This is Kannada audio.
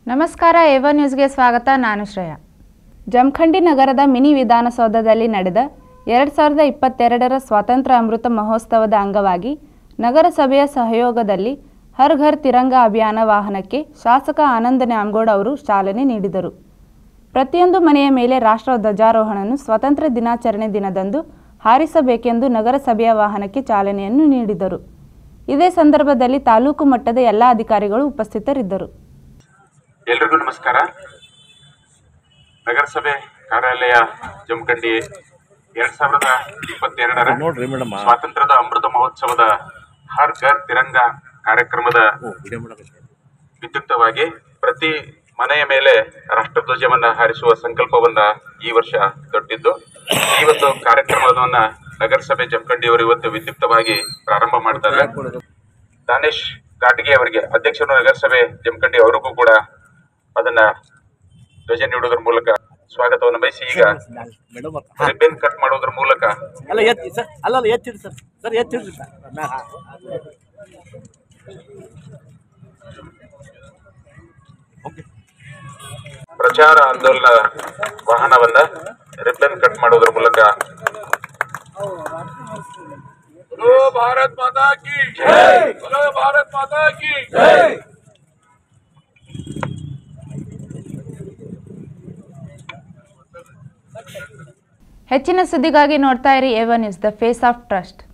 ನಮಸ್ಕಾರ ಏವ ನ್ಯೂಸ್ಗೆ ಸ್ವಾಗತ ನಾನು ಶ್ರೇಯ ಜಮಖಂಡಿ ನಗರದ ಮಿನಿ ವಿಧಾನಸೌಧದಲ್ಲಿ ನಡೆದ ಎರಡು ಸಾವಿರದ ಇಪ್ಪತ್ತೆರಡರ ಸ್ವಾತಂತ್ರ್ಯ ಅಮೃತ ಮಹೋತ್ಸವದ ಅಂಗವಾಗಿ ನಗರಸಭೆಯ ಸಹಯೋಗದಲ್ಲಿ ಹರ್ ಘರ್ ತಿರಂಗ ಅಭಿಯಾನ ವಾಹನಕ್ಕೆ ಶಾಸಕ ಆನಂದ ನ್ಯಾಮಗೌಡ ಅವರು ಚಾಲನೆ ನೀಡಿದರು ಪ್ರತಿಯೊಂದು ಮನೆಯ ಮೇಲೆ ರಾಷ್ಟ್ರ ಧ್ವಜಾರೋಹಣವನ್ನು ಸ್ವಾತಂತ್ರ್ಯ ದಿನಾಚರಣೆ ದಿನದಂದು ಹಾರಿಸಬೇಕೆಂದು ನಗರಸಭೆಯ ವಾಹನಕ್ಕೆ ಚಾಲನೆಯನ್ನು ನೀಡಿದರು ಇದೇ ಸಂದರ್ಭದಲ್ಲಿ ತಾಲೂಕು ಮಟ್ಟದ ಎಲ್ಲ ಅಧಿಕಾರಿಗಳು ಉಪಸ್ಥಿತರಿದ್ದರು ಎಲ್ರಿಗೂ ನಮಸ್ಕಾರ ನಗರಸಭೆ ಕಾರ್ಯಾಲಯ ಜಮಖಂಡಿ ಎರಡ್ ಸಾವಿರದ ಇಪ್ಪತ್ತೆರಡರ ನೋಡ್ರಿ ಮೇಡಮ್ ಸ್ವಾತಂತ್ರ್ಯದ ಅಮೃತ ಮಹೋತ್ಸವದ ಹರ್ ಘರ್ ತಿರಂಗ ಕಾರ್ಯಕ್ರಮದ ವಿಡಿಯೋ ಮಾಡಕ್ಕೆ ವಿದ್ಯುಕ್ತವಾಗಿ ಪ್ರತಿ ಮನೆಯ ಮೇಲೆ ರಾಷ್ಟ್ರಧ್ವಜವನ್ನ ಹಾರಿಸುವ ಸಂಕಲ್ಪವನ್ನ ಈ ವರ್ಷ ತೊಟ್ಟಿದ್ದು ಈ ಒಂದು ಕಾರ್ಯಕ್ರಮವನ್ನ ನಗರಸಭೆ ಜಮಖಂಡಿಯವರು ಇವತ್ತು ವಿದ್ಯುಕ್ತವಾಗಿ ಪ್ರಾರಂಭ ಮಾಡ್ತಾರೆ ದಾನೇಶ್ ಘಾಟಿಗೆ ಅವರಿಗೆ ಅಧ್ಯಕ್ಷರು ನಗರಸಭೆ ಜಮಖಂಡಿ ಅವರಿಗೂ ಕೂಡ ಅದನ್ನ ಧ್ವಜ ನೀಡುವುದರ ಮೂಲಕ ಸ್ವಾಗತವನ್ನು ಬಯಸಿ ಈಗ ಮೇಡಮ್ ರಿಬ್ಬನ್ ಕಟ್ ಮಾಡೋದ್ರ ಮೂಲಕ ಅಲ್ಲ ಎತ್ತಿ ಸರ್ ಅಲ್ಲ ಅಲ್ಲ ಎತ್ತಿಡ್ರಿ ಸರ್ ಸರ್ ಎತ್ತಿಡ್ರಿ ಸರ್ ನಾ- ಓಕೆ ಪ್ರಚಾರ ಆಂದೋಲನ ವಾಹನವನ್ನ ರಿಬ್ಬನ್ ಕಟ್ ಮಾಡೋದ್ರ ಮೂಲಕ ಭಾರತ್ ಮಾತಾ ಕಿ ಭಾರತ್ ಮಾತಾ ಕಿ ಹೆಚ್ಚಿನ ಸುದ್ದಿಗಾಗಿ ನೋಡ್ತಾ ಇರಿ ಏವ news the face of trust